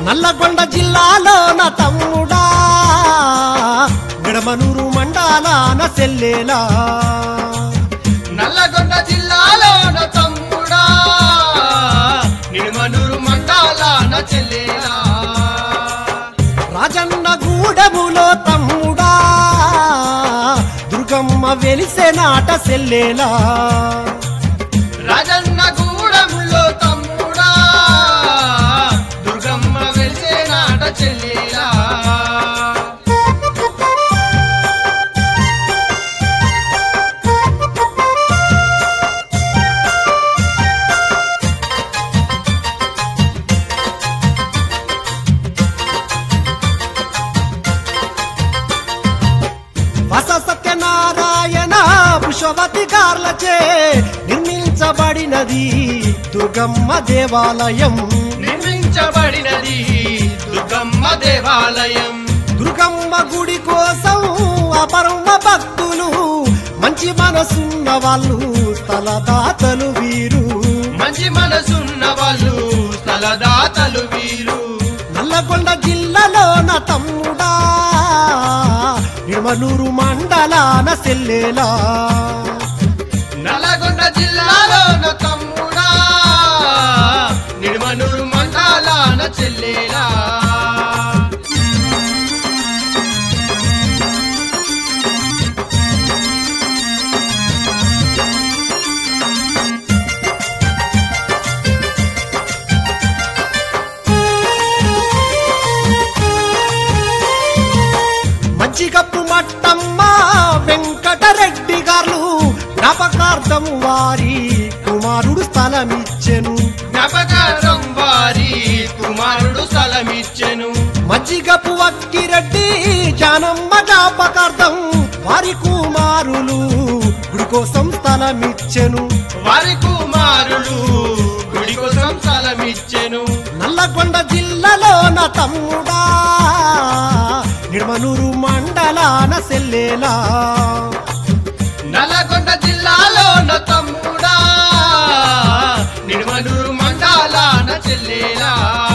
నల్లగొండ జిల్లాలోన తమ్ముడా గడమనూరు మండలాన సెల్లేలా నల్లగొండ జిల్లాలోన తమ్ముడా నిడుమనూరు మండలాన చెల్లేలా రాజన్న గూడెములో తమ్ముడా దుర్గమ్మ వెలిసే నాట సెల్లేలా రాజన్న గూడెంలో తమ్ముడా దుర్గమ్మ వెలిసే నాట చెల్లేలా వస సత్యనారాయణ పుష్పవతి గార్లచే నిర్మించబడినది దుర్గమ్మ దేవాలయం నిర్మించబడినది దుర్గమ్మ దేవాలయం దుర్గమ్మ గుడి కోసం అపరమ భక్తులు మంచి మనసున్న వాళ్ళు స్థలదాతలు వీరు మంచి మనసున్న వాళ్ళు స్థలదాతలు వీరు నల్లగొండ జిల్లాలోన తమ్ముడా నిడమనూరు మండలాన సెల్లేలా నల్లగొండ జిల్లాలోన తమ్ముడా నిడుమనూరు మండలాన చెల్లేలా మంచిగప్పు మట్టమ్మ వెంకటరెడ్డి గారు జ్ఞాపకార్థం వారి కుమారుడు స్థలమిచ్చెను జ్ఞాపకార్థం వారి కుమారుడు స్థలమిచ్చెను మజ్జిగపు అక్కిరెడ్డి జానమ్మ జ్ఞాపకార్థం వారి కుమారులు గుడి కోసం స్థలమిచ్చెను వారి కుమారుడు గుడి కోసం స్థలమిచ్చెను నల్లగొండ జిల్లాలోన తమ్ముడా నిడమనూరు మండలాన సెల్లేలా నల్లగొండ జిల్లాలోన తమ్ముడా నిడుమనూరు మండలాన చెల్లేలా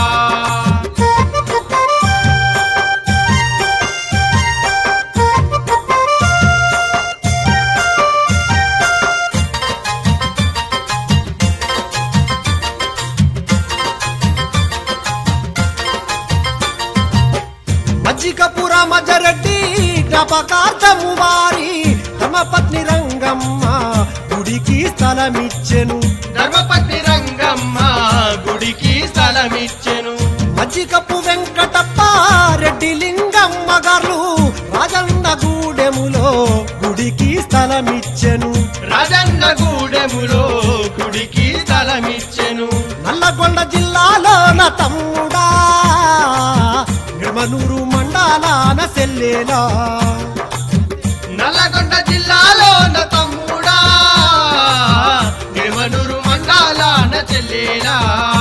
మజ్జిగపుర మజరెడ్డి జ్ఞాపకార్థము వారి ధర్మపత్ని రంగమ్మ గుడికి స్థలమిచ్చెను ధర్మపతి రంగమ్మ గుడికి స్థలమిచ్చెను మజ్జిగపు వెంకటప్ప రెడ్డి లింగమ్మ గారు రాజన్న గూడెములో గుడికి స్థలమిచ్చెను రాజన్న గూడెములో గుడికి స్థలమిచ్చెను నల్లగొండ జిల్లాలోన తమ్ముడా నిడమనూరు మండలాన సెల్లేలా నల్లగొండ జిల్లాలోన తమ్ముడా నిడుమనూరు మండలాన చెల్లేలా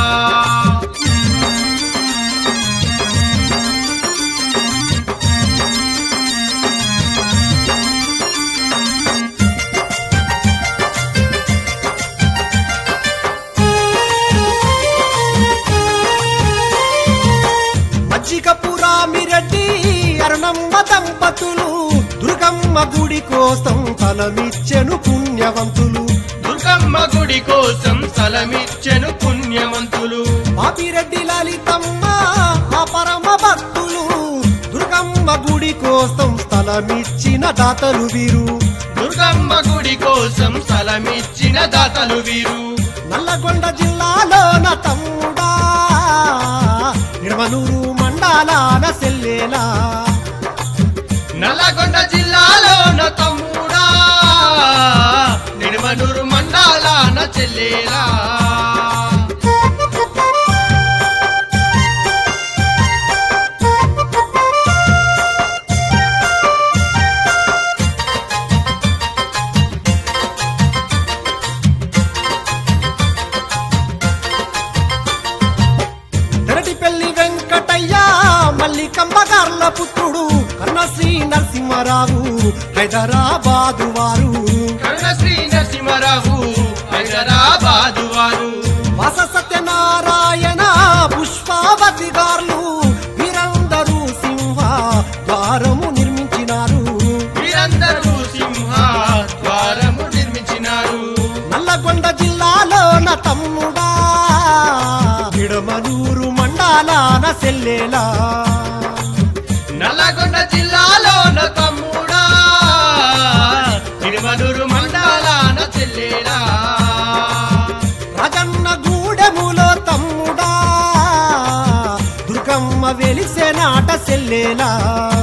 మజ్జిగపురామిరెడ్డి అరుణమ్మ దంపతులు దుర్గమ్మ గుడి కోసం ఫలమిచ్చెను పుణ్యవంతులు దుర్గమ్మ గుడి కోసం స్థలమిచ్చెను పుణ్యవంతులు పాపిరెడ్డి లలితమ్మ ఆ పరమ భక్తులు దుర్గమ్మ గుడి కోసం స్థలమిచ్చిన దాతలు వీరు దుర్గమ్మ గుడి కోసం స్థలమిచ్చిన దాతలు వీరు నల్లగొండ జిల్లాలోన తమ్ముడా నిడమనూరు మండలాన సెల్లేలా నల్లగొండ జిల్లాలోన తమ్ముడా నిడుమనూరు మండలాన చెల్లేలా తెరటిపల్లి వెంకటయ్య మల్లికమ్మ గార్ల పుత్రుడు కన్నశ్రీ నరసింహారావు హైదరాబాదు వారు కర్ణశ్రీ నరసింహరావు హైదరాబాదు వారు వస సత్యనారాయణ పుష్పావతి గార్లు నిడమనూరు మండలాన సెల్లేలా నల్లగొండ జిల్లాలోన తమ్ముడా తిరుమలూరు మండలాన చెల్లేలా రాజన్న గూడెములో తమ్ముడా దుర్గమ్మ వెలిసే నాట సెల్లేలా